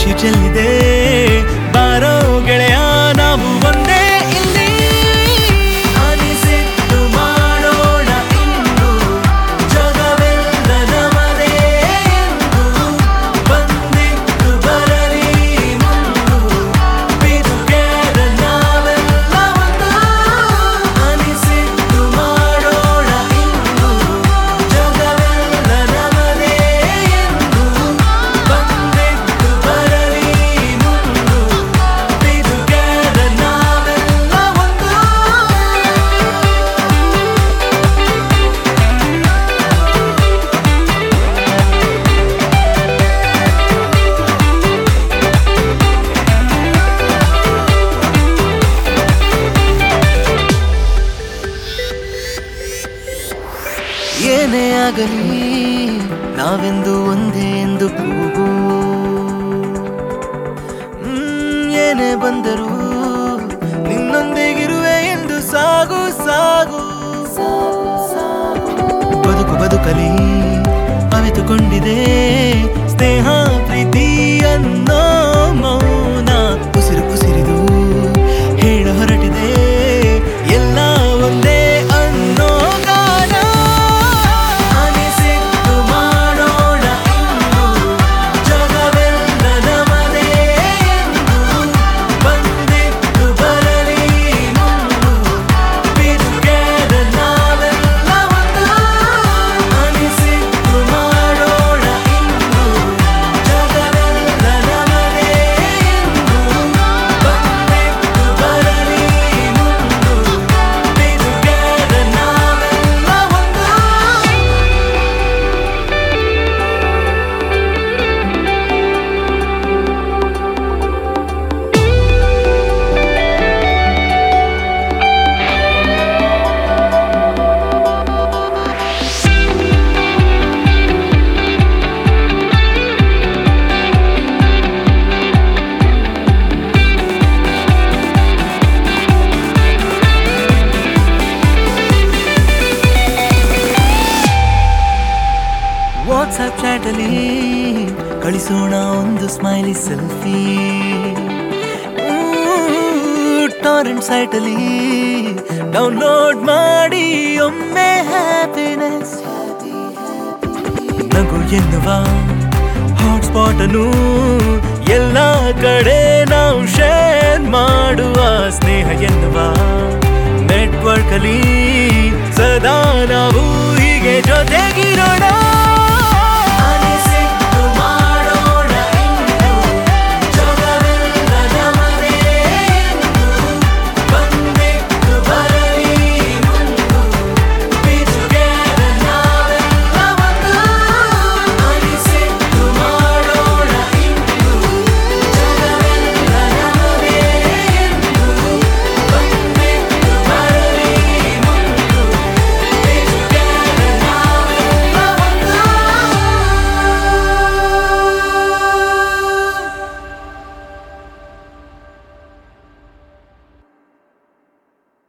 ಖುಷಿ ಚೆಲ್ಲಿದೆ ಬಾರೋ ಗೆಳೆಯ ನಾವು ಒಂದೇ ಇಲ್ಲಿ ಅನಿಸಿದ್ದು ಮಾಡೋಣ ಇಂದು ಜಗವೆಲ್ಲ ನಮದೇ ಎಂದು ಬಂದಿದ್ದು ಬರಲಿ ಮುಂದು ಬಿದುಗೆದ ನಾವೆಲ್ಲ ಒಂದು ಅನಿಸಿದ್ದು ಮಾಡೋಣ ಇಂದು ಜಗವೆಲ್ಲ ನಮದೇ ಎಂದು ಬಂದಿದ್ದು ಬರಲಿ ಮುಂದು ಬಿದುಗೆದ ನಾವೆಲ್ಲ ಒಂದು ಏನೇ ಆಗಲಿ ನಾವೆಂದು ಒಂದೇ ಎಂದು ಕೂಗು ಹ್ಮ್, ಏನೇ ಬಂದರೂ ನಿನ್ನೊಂದಿಗಿರುವೆ ಎಂದು ಸಾಗು ಸಾಗು ಬದುಕು ಬದುಕಲಿ ಅವಿತುಕೊಂಡಿದೆ ಸ್ನೇಹ ಪ್ರೀತಿ ಅನ್ನೋ ಮೌನ ಉಸಿರು ಉಸಿರಿದು ಹೇಳ ಹೊರಟಿದೆ ಎಲ್ಲ ಒಂದೇ ಅನ್ನೋ ಗಾನ ಅನಿಸಿದ್ದು ಮಾಡೋಣ ಇಂದು ಜಗವೆಲ್ಲ ನಮದೇ ಎಂದು ಬಂದಿದ್ದು ಬರಲಿ ಮುಂದು ಬಿದುಗೆದ ನಾವೆಲ್ಲ ಒಂದು ಅನಿಸಿದ್ದು ಮಾಡೋಣ ಇಂದು ಜಗವೆಲ್ಲ ನಮದೇ ಎಂದು ಬಂದಿದ್ದು ಬರಲಿ ಮುಂದು ಬಿದುಗೆದ ನಾವೆಲ್ಲ ಒಂದು ವಾಟ್ಸ್ಆಪ್ ಚಾಟಲ್ಲಿ ಕಳಿಸೋಣ ಒಂದು ಸ್ಮೈಲಿ ಸೆಲ್ಫಿ ಟಾರೆಂಟ್ ಸೈಟಲ್ಲಿ ಡೌನ್ಲೋಡ್ ಮಾಡಿ ಒಮ್ಮೆ ಹ್ಯಾಪಿನೆಸ್ ನಗು ಎನ್ನುವ ಹಾಟ್ಸ್ಪಾಟ್ ಅನ್ನು ಎಲ್ಲ ಕಡೆ ನಾವು ಶೇರ್ ಮಾಡುವ ಸ್ನೇಹ ಎನ್ನುವ ನೆಟ್ವರ್ಕ್ ಅಲ್ಲಿ ಸದಾ ನಾವು ಹೀಗೆ ಜೊತೆ